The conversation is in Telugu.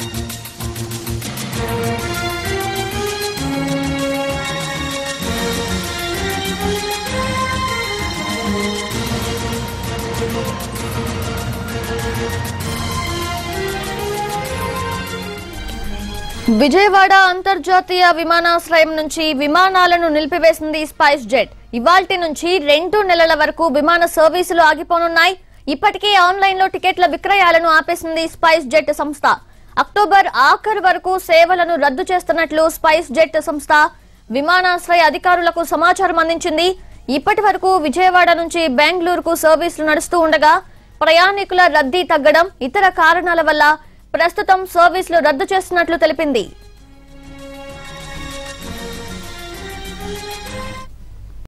విజయవాడ అంతర్జాతీయ విమానాశ్రయం నుంచి విమానాలను నిలిపివేసింది స్పైస్ జెట్ ఇవాల్టి నుంచి రెండు నెలల వరకు విమాన సర్వీసులు ఆగిపోనున్నాయి ఇప్పటికే ఆన్లైన్ లో టికెట్ల విక్రయాలను ఆపేసింది స్పైస్ జెట్ సంస్థ అక్టోబర్ ఆఖరు వరకు సేవలను రద్దు చేస్తున్నట్లు స్పైస్ జెట్ సంస్థ విమానాశ్రయ అధికారులకు సమాచారం అందించింది ఇప్పటి వరకు విజయవాడ నుంచి బెంగళూరుకు సర్వీసులు నడుస్తూ ఉండగా ప్రయాణికుల రద్దీ తగ్గడం ఇతర కారణాల వల్ల ప్రస్తుతం సర్వీసులు రద్దు చేస్తున్నట్లు తెలిపింది